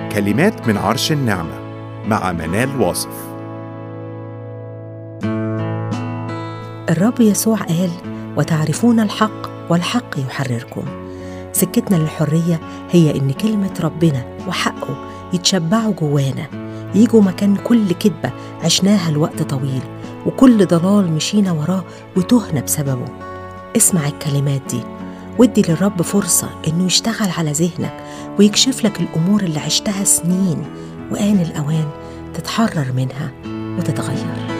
كلمات من عرش النعمة مع منال واصف الرب يسوع قال وتعرفون الحق والحق يحرركم سكتنا للحرية هي إن كلمة ربنا وحقه يتشبعوا جوانا يجوا مكان كل كذبة عشناها لوقت طويل وكل ضلال مشينا وراه وتهنا بسببه اسمع الكلمات دي وادي للرب فرصة إنه يشتغل على ذهنك ويكشف لك الأمور اللي عشتها سنين وآن الأوان تتحرر منها وتتغير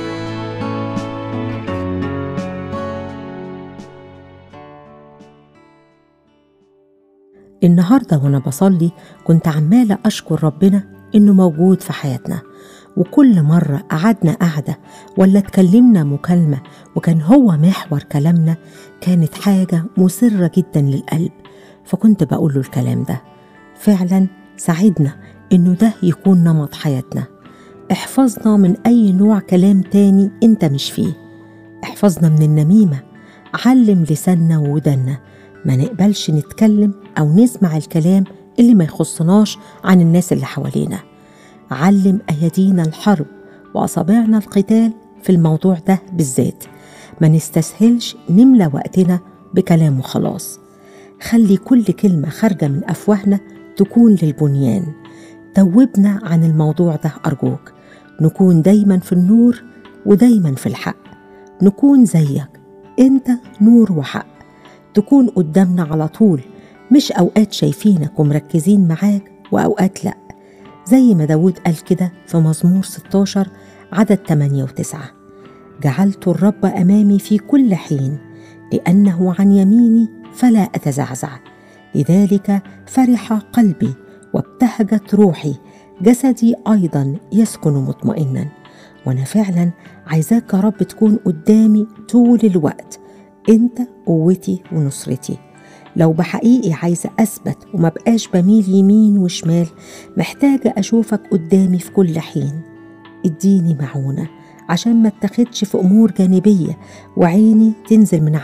النهارده وانا بصلي كنت عماله اشكر ربنا انه موجود في حياتنا وكل مره قعدنا قعده ولا اتكلمنا مكالمه وكان هو محور كلامنا كانت حاجه مسره جدا للقلب فكنت بقول له الكلام ده فعلا ساعدنا انه ده يكون نمط حياتنا احفظنا من اي نوع كلام تاني انت مش فيه احفظنا من النميمه علم لساننا وودنا ما نقبلش نتكلم أو نسمع الكلام اللي ما يخصناش عن الناس اللي حوالينا علم أيدينا الحرب وأصابعنا القتال في الموضوع ده بالذات ما نستسهلش نملى وقتنا بكلام وخلاص خلي كل كلمة خارجة من أفواهنا تكون للبنيان توبنا عن الموضوع ده أرجوك نكون دايما في النور ودايما في الحق نكون زيك انت نور وحق تكون قدامنا على طول مش أوقات شايفينك ومركزين معاك وأوقات لأ زي ما داود قال كده في مزمور 16 عدد 8 و9 جعلت الرب أمامي في كل حين لأنه عن يميني فلا أتزعزع لذلك فرح قلبي وابتهجت روحي جسدي أيضا يسكن مطمئنا وأنا فعلا عايزاك يا رب تكون قدامي طول الوقت انت قوتي ونصرتي لو بحقيقي عايزة أثبت وما بقاش بميل يمين وشمال محتاجة أشوفك قدامي في كل حين اديني معونة عشان ما اتخدش في أمور جانبية وعيني تنزل من